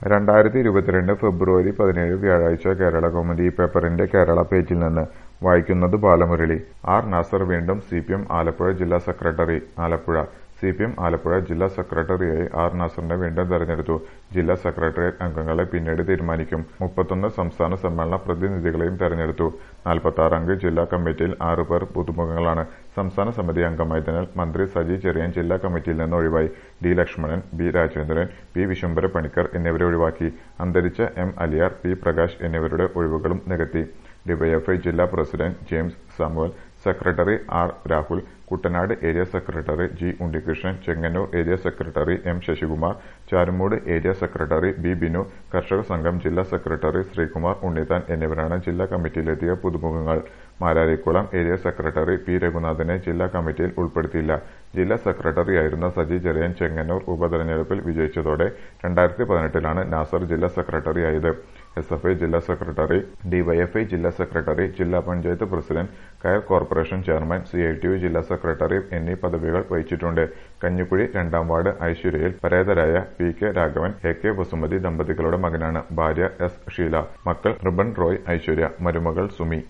രണ്ടായിരത്തി ഇരുപത്തിരണ്ട് ഫെബ്രുവരി പതിനേഴ് വ്യാഴാഴ്ച കേരള കൗമുദി പേപ്പറിന്റെ കേരള പേജിൽ നിന്ന് വായിക്കുന്നത് ബാലമുരളി ആർ നാസർ വീണ്ടും സി പി എം ആലപ്പുഴ ജില്ലാ secretary Alappuzha C P M Alappuzha ജില്ലാ സെക്രട്ടറിയായി ആർ നാസറിനെ വീണ്ടും തെരഞ്ഞെടുത്തു ജില്ലാ സെക്രട്ടേറിയറ്റ് അംഗങ്ങളെ പിന്നീട് തീരുമാനിക്കും മുപ്പത്തൊന്ന് സംസ്ഥാന സമ്മേളന പ്രതിനിധികളെയും തെരഞ്ഞെടുത്തു നാൽപ്പത്തി അംഗ ജില്ലാ കമ്മിറ്റിയിൽ ആറു പേർ പുതുമുഖങ്ങളാണ് സംസ്ഥാന സമിതി അംഗമായതിനാൽ മന്ത്രി സജി ചെറിയാൻ ജില്ലാ കമ്മിറ്റിയിൽ നിന്ന് ഒഴിവായി D Lakshmanan B Rajendran P Viswambhara Panicker എന്നിവരെ ഒഴിവാക്കി അന്തരിച്ച എം അലിയാർ പി പ്രകാശ് എന്നിവരുടെ ഒഴിവുകളും നികത്തി ഡിവൈഎഫ്ഐ ജില്ലാ president James Samuel secretary R Rahul Kuttanad area secretary G Unnikrishnan Chengannur area secretary M Sasikumar Charummood area secretary B Binu കർഷക സംഘം ജില്ലാ സെക്രട്ടറി ശ്രീകുമാർ ഉണ്ണിത്താൻ എന്നിവരാണ് ജില്ലാ കമ്മിറ്റിയിലെത്തിയ പുതുമുഖങ്ങൾ മാരാരിക്കുളം ഏരിയ സെക്രട്ടറി പി രഘുനാഥനെ ജില്ലാ കമ്മിറ്റിയിൽ ഉൾപ്പെടുത്തിയില്ല ജില്ലാ സെക്രട്ടറിയായിരുന്ന സജി ചെറിയാൻ ചെങ്ങന്നൂർ ഉപതെരഞ്ഞെടുപ്പിൽ വിജയിച്ചതോടെ രണ്ടായിരത്തി പതിനെട്ടിലാണ് നാസർ ജില്ലാ സെക്രട്ടറിയായത് എസ് എഫ് ഐ ജില്ലാ സെക്രട്ടറി ഡിവൈഎഫ്ഐ ജില്ലാ സെക്രട്ടറി ജില്ലാ panchayat president coir corporation chairman C I T U ജില്ലാ സെക്രട്ടറി എന്നീ പദവികൾ വഹിച്ചിട്ടുണ്ട് കഞ്ഞിക്കുഴി രണ്ടാം വാർഡ് ഐശ്വര്യയിൽ പരേതരായ P K Raghavan A K Vasumathi ദമ്പതികളുടെ മകനാണ് ഭാര്യ എസ് ഷീല മക്കൾ റിബൺ റോയ് ഐശ്വര്യ മരുമകൾ സുമി